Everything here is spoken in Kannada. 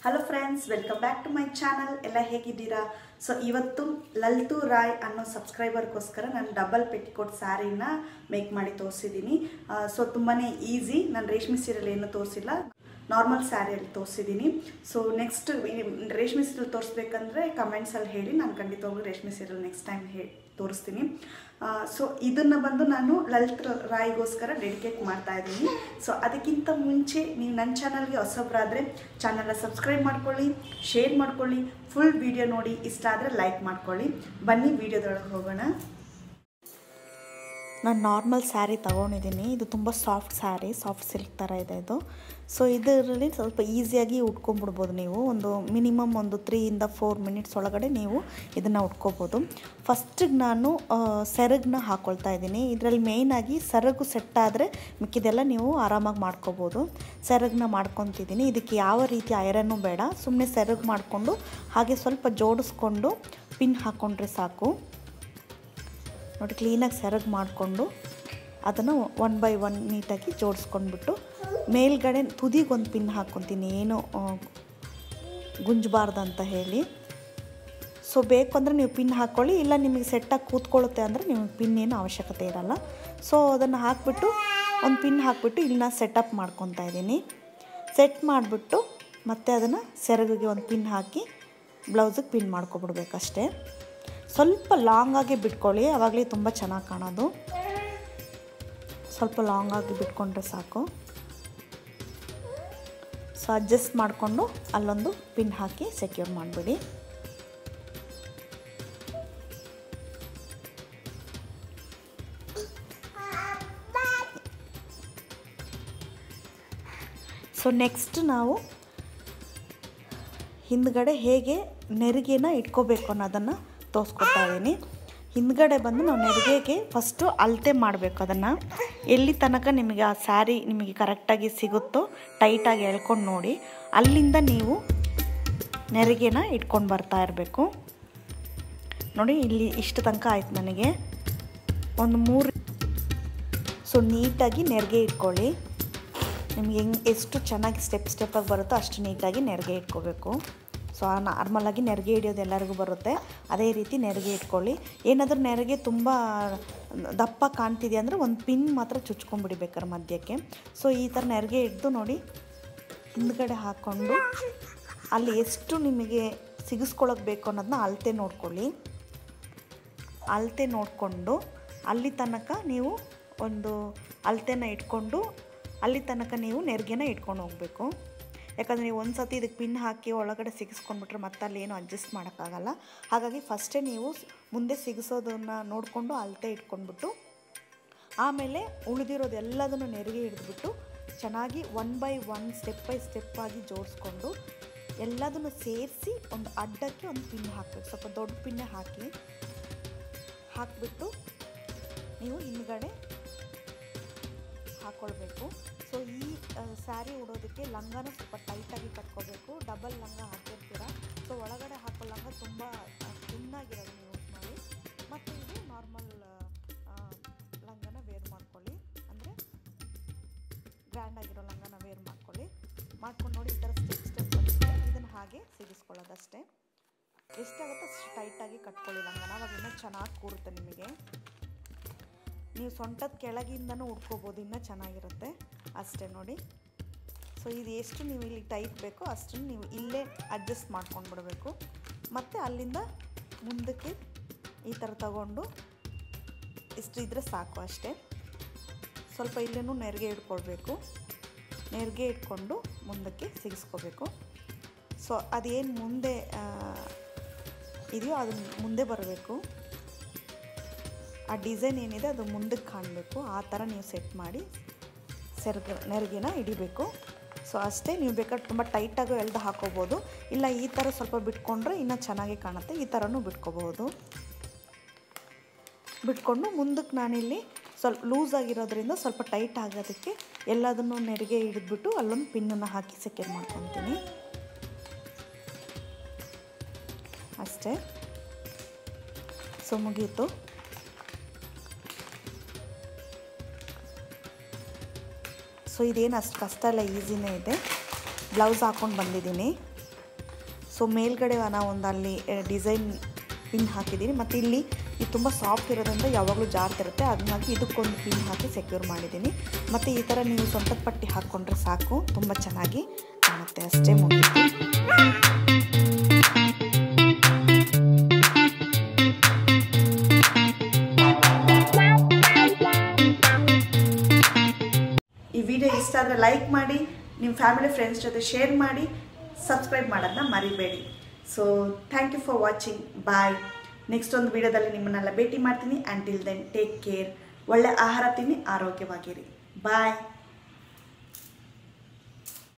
hello friends welcome back to my channel ಎಲ್ಲ ಹೇಗಿದ್ದೀರಾ ಸೊ ಇವತ್ತು ಲಲ್ತು ರಾಯ್ ಅನ್ನೋ ಸಬ್ಸ್ಕ್ರೈಬರ್ಗೋಸ್ಕರ ನಾನು ಡಬಲ್ ಪೆಟ್ಟಿಕೋಟ್ ಸ್ಯಾರಿನ ಮೇಕ್ ಮಾಡಿ ತೋರಿಸಿದ್ದೀನಿ ಸೊ ತುಂಬಾ ಈಸಿ ನಾನು ರೇಷ್ಮೆ ಸೀರೆಲ್ ಏನು ತೋರಿಸಿಲ್ಲ ನಾರ್ಮಲ್ ಸ್ಯಾರಿಯಲ್ಲಿ ತೋರಿಸಿದ್ದೀನಿ ಸೊ ನೆಕ್ಸ್ಟ್ ರೇಷ್ಮೆ ಸೀರೆಲ್ ತೋರಿಸ್ಬೇಕಂದ್ರೆ ಕಮೆಂಟ್ಸಲ್ಲಿ ಹೇಳಿ ನಾನು ಖಂಡಿತವಾಗ್ಲೂ ರೇಷ್ಮೆ ಸೀರೆಲ್ ನೆಕ್ಸ್ಟ್ ಟೈಮ್ ಹೇ ತೋರಿಸ್ತೀನಿ ಸೊ ಇದನ್ನು ಬಂದು ನಾನು ಲಲಿತ್ ರಾಯ್ಗೋಸ್ಕರ ಡೆಡಿಕೇಟ್ ಮಾಡ್ತಾ ಇದ್ದೀನಿ ಸೊ ಅದಕ್ಕಿಂತ ಮುಂಚೆ ನೀವು ನನ್ನ ಚಾನಲ್ಗೆ ಹೊಸಬ್ರಾದರೆ ಚಾನಲ್ನ ಸಬ್ಸ್ಕ್ರೈಬ್ ಮಾಡ್ಕೊಳ್ಳಿ ಶೇರ್ ಮಾಡ್ಕೊಳ್ಳಿ ಫುಲ್ ವಿಡಿಯೋ ನೋಡಿ ಇಷ್ಟ ಆದರೆ ಲೈಕ್ ಮಾಡ್ಕೊಳ್ಳಿ ಬನ್ನಿ ವಿಡಿಯೋದೊಳಗೆ ಹೋಗೋಣ ನಾನು ನಾರ್ಮಲ್ ಸ್ಯಾರಿ ತೊಗೊಂಡಿದ್ದೀನಿ ಇದು ತುಂಬ ಸಾಫ್ಟ್ ಸ್ಯಾರಿ ಸಾಫ್ಟ್ ಸಿಲ್ಕ್ ಥರ ಇದೆ ಇದು ಸೊ ಇದರಲ್ಲಿ ಸ್ವಲ್ಪ ಈಸಿಯಾಗಿ ಉಟ್ಕೊಂಡ್ಬಿಡ್ಬೋದು ನೀವು ಒಂದು ಮಿನಿಮಮ್ ಒಂದು ತ್ರೀಯಿಂದ ಫೋರ್ ಮಿನಿಟ್ಸ್ ಒಳಗಡೆ ನೀವು ಇದನ್ನು ಉಟ್ಕೋಬೋದು ಫಸ್ಟಿಗೆ ನಾನು ಸೆರಗನ್ನ ಹಾಕ್ಕೊಳ್ತಾ ಇದ್ದೀನಿ ಇದರಲ್ಲಿ ಮೇಯ್ನಾಗಿ ಸೆರಗು ಸೆಟ್ ಆದರೆ ಮಿಕ್ಕಿದೆಲ್ಲ ನೀವು ಆರಾಮಾಗಿ ಮಾಡ್ಕೋಬೋದು ಸೆರಗನ್ನ ಮಾಡ್ಕೊತಿದ್ದೀನಿ ಇದಕ್ಕೆ ಯಾವ ರೀತಿ ಐರನ್ನು ಬೇಡ ಸುಮ್ಮನೆ ಸೆರಗು ಮಾಡಿಕೊಂಡು ಹಾಗೆ ಸ್ವಲ್ಪ ಜೋಡಿಸ್ಕೊಂಡು ಪಿನ್ ಹಾಕ್ಕೊಂಡ್ರೆ ಸಾಕು ನೋಡಿ ಕ್ಲೀನಾಗಿ ಸೆರಗು ಮಾಡಿಕೊಂಡು ಅದನ್ನು ಒನ್ ಬೈ ಒನ್ ನೀಟಾಗಿ ಜೋಡಿಸ್ಕೊಂಡ್ಬಿಟ್ಟು ಮೇಲ್ಗಡೆ ತುದಿಗೆ ಒಂದು ಪಿನ್ ಹಾಕ್ಕೊತೀನಿ ಏನು ಗುಂಜಬಾರ್ದಂತ ಹೇಳಿ ಸೊ ಬೇಕು ಅಂದರೆ ನೀವು ಪಿನ್ ಹಾಕ್ಕೊಳ್ಳಿ ಇಲ್ಲ ನಿಮಗೆ ಸೆಟ್ಟಾಗಿ ಕೂತ್ಕೊಳ್ಳುತ್ತೆ ಅಂದರೆ ನಿಮಗೆ ಪಿನ್ ಏನು ಅವಶ್ಯಕತೆ ಇರಲ್ಲ ಸೊ ಅದನ್ನು ಹಾಕಿಬಿಟ್ಟು ಒಂದು ಪಿನ್ ಹಾಕಿಬಿಟ್ಟು ಇಲ್ಲಿ ನಾನು ಸೆಟಪ್ ಮಾಡ್ಕೊತಾ ಇದ್ದೀನಿ ಸೆಟ್ ಮಾಡಿಬಿಟ್ಟು ಮತ್ತೆ ಅದನ್ನು ಸೆರಗಿಗೆ ಒಂದು ಪಿನ್ ಹಾಕಿ ಬ್ಲೌಸಿಗೆ ಪಿನ್ ಮಾಡ್ಕೊಬಿಡ್ಬೇಕಷ್ಟೇ ಸ್ವಲ್ಪ ಲಾಂಗಾಗಿ ಬಿಟ್ಕೊಳ್ಳಿ ಆವಾಗಲೇ ತುಂಬ ಚೆನ್ನಾಗಿ ಕಾಣೋದು ಸ್ವಲ್ಪ ಲಾಂಗಾಗಿ ಬಿಟ್ಕೊಂಡ್ರೆ ಸಾಕು ಸೊ ಅಡ್ಜಸ್ಟ್ ಮಾಡಿಕೊಂಡು ಅಲ್ಲೊಂದು ಪಿನ್ ಹಾಕಿ ಸೆಕ್ಯೂರ್ ಮಾಡಿಬಿಡಿ ಸೊ ನೆಕ್ಸ್ಟ್ ನಾವು ಹಿಂದ್ಗಡೆ ಹೇಗೆ ನೆರಿಗೆನ ಇಟ್ಕೋಬೇಕು ಅನ್ನೋದನ್ನು ತೋರಿಸ್ಕೊಡ್ತಾ ಇದ್ದೀನಿ ಹಿಂದ್ಗಡೆ ಬಂದು ನಾವು ನೆರಿಗೆಗೆ ಫಸ್ಟು ಅಳತೆ ಮಾಡಬೇಕು ಅದನ್ನು ಎಲ್ಲಿ ತನಕ ನಿಮಗೆ ಆ ಸ್ಯಾರಿ ನಿಮಗೆ ಕರೆಕ್ಟಾಗಿ ಸಿಗುತ್ತೋ ಟೈಟಾಗಿ ಎಳ್ಕೊಂಡು ನೋಡಿ ಅಲ್ಲಿಂದ ನೀವು ನೆರಿಗೆನ ಇಟ್ಕೊಂಡು ಬರ್ತಾ ಇರಬೇಕು ನೋಡಿ ಇಲ್ಲಿ ಇಷ್ಟು ತನಕ ಆಯ್ತು ನನಗೆ ಒಂದು ಮೂರು ಸೊ ನೀಟಾಗಿ ನೆರಿಗೆ ಇಟ್ಕೊಳ್ಳಿ ನಿಮ್ಗೆ ಹೆಂಗೆ ಎಷ್ಟು ಚೆನ್ನಾಗಿ ಸ್ಟೆಪ್ ಸ್ಟೆಪ್ಪಾಗಿ ಬರುತ್ತೋ ಅಷ್ಟು ನೀಟಾಗಿ ನೆರಿಗೆ ಇಟ್ಕೋಬೇಕು ಸೊ ನಾರ್ಮಲಾಗಿ ನೆರಿಗೆ ಹಿಡಿಯೋದು ಎಲ್ಲರಿಗೂ ಬರುತ್ತೆ ಅದೇ ರೀತಿ ನೆರಿಗೆ ಇಟ್ಕೊಳ್ಳಿ ಏನಾದರೂ ನೆರಿಗೆ ತುಂಬ ದಪ್ಪ ಕಾಣ್ತಿದೆ ಅಂದರೆ ಒಂದು ಪಿನ್ ಮಾತ್ರ ಚುಚ್ಕೊಂಡ್ಬಿಡಿಬೇಕಾರೆ ಮಧ್ಯಕ್ಕೆ ಸೊ ಈ ಥರ ನೆರಿಗೆ ಹಿಡ್ದು ನೋಡಿ ಹಿಂದ್ಗಡೆ ಹಾಕ್ಕೊಂಡು ಅಲ್ಲಿ ಎಷ್ಟು ನಿಮಗೆ ಸಿಗಿಸ್ಕೊಳಕ್ಕೆ ಬೇಕು ಅನ್ನೋದನ್ನ ಅಳತೆ ನೋಡ್ಕೊಳ್ಳಿ ಅಳತೆ ನೋಡಿಕೊಂಡು ಅಲ್ಲಿ ತನಕ ನೀವು ಒಂದು ಅಳತೆನ ಇಟ್ಕೊಂಡು ಅಲ್ಲಿ ತನಕ ನೀವು ನೆರಿಗೆನ ಇಟ್ಕೊಂಡು ಹೋಗಬೇಕು ಯಾಕಂದರೆ ನೀವು ಒಂದು ಸತಿ ಇದಕ್ಕೆ ಪಿನ್ ಹಾಕಿ ಒಳಗಡೆ ಸಿಗಿಸ್ಕೊಂಡ್ಬಿಟ್ರೆ ಮತ್ತೆ ಅಲ್ಲಿ ಏನು ಅಡ್ಜಸ್ಟ್ ಮಾಡೋಕ್ಕಾಗಲ್ಲ ಹಾಗಾಗಿ ಫಸ್ಟೇ ನೀವು ಮುಂದೆ ಸಿಗಿಸೋದನ್ನು ನೋಡಿಕೊಂಡು ಅಳತೆ ಇಟ್ಕೊಂಡ್ಬಿಟ್ಟು ಆಮೇಲೆ ಉಳಿದಿರೋದು ಎಲ್ಲದನ್ನು ನೆರಿಗೆ ಹಿಡಿದ್ಬಿಟ್ಟು ಚೆನ್ನಾಗಿ one by one step by step ಆಗಿ ಜೋಡಿಸ್ಕೊಂಡು ಎಲ್ಲದನ್ನು ಸೇರಿಸಿ ಒಂದು ಅಡ್ಡಕ್ಕೆ ಒಂದು ಪಿನ್ ಹಾಕಬೇಕು ಸ್ವಲ್ಪ ದೊಡ್ಡ ಪಿನ್ನೇ ಹಾಕಿ ಹಾಕಿಬಿಟ್ಟು ನೀವು ಹಿಂದ್ಗಡೆ ಹಾಕ್ಕೊಳ್ಬೇಕು ಸೊ ಈ ಸ್ಯಾರಿ ಉಡೋದಕ್ಕೆ ಲಂಗನ ಸ್ವಲ್ಪ ಟೈಟಾಗಿ ಕಟ್ಕೋಬೇಕು ಡಬಲ್ ಲಂಗ ಹಾಕಿರ್ತೀರ ಸೊ ಒಳಗಡೆ ಹಾಕೋ ಲಂಗ ತುಂಬ ತಿನ್ನಾಗಿರೋದನ್ನ ಯೂಸ್ ಮಾಡಿ ಮತ್ತು ಇದು ನಾರ್ಮಲ್ ಲಂಗನ ವೇರ್ ಮಾಡ್ಕೊಳ್ಳಿ ಅಂದರೆ ಗ್ರ್ಯಾಂಡ್ ಆಗಿರೋ ಲಂಗನ ವೇರ್ ಮಾಡ್ಕೊಳ್ಳಿ ಮಾಡ್ಕೊಂಡು ನೋಡಿ ಈ ಥರ ಸ್ಟೆಪ್ ಸ್ಟೆಪ್ ಬರುತ್ತೆ ಇದನ್ನು ಹಾಗೆ ಸಿಗಿಸ್ಕೊಳ್ಳೋದಷ್ಟೇ ಎಷ್ಟಾಗುತ್ತೋ ಅಷ್ಟು ಟೈಟಾಗಿ ಕಟ್ಕೊಳ್ಳಿ ಲಂಗನ ಅವಾಗ ಇನ್ನೂ ಚೆನ್ನಾಗಿ ಕೂರುತ್ತೆ ನಿಮಗೆ ನೀವು ಸೊಂಟದ ಕೆಳಗಿಂದನೂ ಉಡ್ಕೋಬೋದು ಇನ್ನೂ ಚೆನ್ನಾಗಿರುತ್ತೆ ಅಷ್ಟೇ ನೋಡಿ ಸೊ ಇದು ಎಷ್ಟು ನೀವು ಇಲ್ಲಿ ಟೈಟ್ ಬೇಕೋ ಅಷ್ಟನ್ನು ನೀವು ಇಲ್ಲೇ ಅಡ್ಜಸ್ಟ್ ಮಾಡ್ಕೊಂಡು ಬಿಡಬೇಕು ಮತ್ತು ಅಲ್ಲಿಂದ ಮುಂದಕ್ಕೆ ಈ ಥರ ತಗೊಂಡು ಇಷ್ಟು ಇದ್ದರೆ ಸಾಕು ಅಷ್ಟೇ ಸ್ವಲ್ಪ ಇಲ್ಲೇನೂ ನೆರಿಗೆ ಇಟ್ಕೊಳ್ಬೇಕು ನೆರಿಗೆ ಇಟ್ಕೊಂಡು ಮುಂದಕ್ಕೆ ಸಿಗಿಸ್ಕೋಬೇಕು ಸೊ ಅದೇನು ಮುಂದೆ ಇದೆಯೋ ಅದನ್ನು ಮುಂದೆ ಬರಬೇಕು ಆ ಡಿಸೈನ್ ಏನಿದೆ ಅದು ಮುಂದಕ್ಕೆ ಕಾಣಬೇಕು ಆ ಥರ ನೀವು ಸೆಟ್ ಮಾಡಿ ಸೆರಗ ನೆರಿಗೆನ ಹಿಡಿಬೇಕು ಸೊ ಅಷ್ಟೇ ನೀವು ಬೇಕಾದ್ರೆ ತುಂಬ ಟೈಟಾಗೂ ಎಳ್ದು ಹಾಕೋಬೋದು ಇಲ್ಲ ಈ ಥರ ಸ್ವಲ್ಪ ಬಿಟ್ಕೊಂಡ್ರೆ ಇನ್ನೂ ಚೆನ್ನಾಗಿ ಕಾಣುತ್ತೆ ಈ ಥರನೂ ಬಿಟ್ಕೋಬಹುದು ಬಿಟ್ಕೊಂಡು ಮುಂದಕ್ಕೆ ನಾನಿಲ್ಲಿ ಸ್ವಲ್ಪ ಲೂಸ್ ಆಗಿರೋದ್ರಿಂದ ಸ್ವಲ್ಪ ಟೈಟ್ ಆಗೋದಕ್ಕೆ ಎಲ್ಲದನ್ನು ನೆರಿಗೆ ಹಿಡಿದ್ಬಿಟ್ಟು ಅಲ್ಲೊಂದು ಪಿನ್ನನ್ನು ಹಾಕಿ ಸೆಕ್ಯೂರ್ ಮಾಡ್ಕೊತೀನಿ ಅಷ್ಟೇ ಸೊ ಮುಗೀತು ಸೊ ಇದೇನು ಅಷ್ಟು ಕಷ್ಟ ಇಲ್ಲ ಈಸಿನೇ ಇದೆ ಬ್ಲೌಸ್ ಹಾಕ್ಕೊಂಡು ಬಂದಿದ್ದೀನಿ ಸೊ ಮೇಲ್ಗಡೆ ನಾನು ಒಂದು ಅಲ್ಲಿ ಡಿಸೈನ್ ಪಿನ್ ಹಾಕಿದ್ದೀನಿ ಮತ್ತು ಇಲ್ಲಿ ಇದು ತುಂಬ ಸಾಫ್ಟ್ ಇರೋದ್ರಿಂದ ಯಾವಾಗಲೂ ಜಾರ್ತಿರುತ್ತೆ ಅದನ್ನಾಗಿ ಇದಕ್ಕೊಂದು ಪಿನ್ ಹಾಕಿ ಸೆಕ್ಯೂರ್ ಮಾಡಿದ್ದೀನಿ ಮತ್ತು ಈ ಥರ ನೀವು ಸ್ವಂತ ಪಟ್ಟಿ ಹಾಕ್ಕೊಂಡ್ರೆ ಸಾಕು ತುಂಬ ಚೆನ್ನಾಗಿ ಕಾಣುತ್ತೆ ಅಷ್ಟೇ ಮುಗೀತು ಈ ವಿಡಿಯೋ ಇಷ್ಟ ಆದರೆ ಲೈಕ್ ಮಾಡಿ ನಿಮ್ಮ ಫ್ಯಾಮಿಲಿ ಫ್ರೆಂಡ್ಸ್ ಜೊತೆ ಶೇರ್ ಮಾಡಿ ಸಬ್ಸ್ಕ್ರೈಬ್ ಮಾಡೋದನ್ನ ಮರಿಬೇಡಿ so thank you for watching bye next ಒಂದು ವಿಡಿಯೋದಲ್ಲಿ ನಿಮ್ಮನ್ನೆಲ್ಲ ಭೇಟಿ ಮಾಡ್ತೀನಿ and till then take care ಒಳ್ಳೆ ಆಹಾರ ತಿನ್ನಿ ಆರೋಗ್ಯವಾಗಿರಿ ಬಾಯ್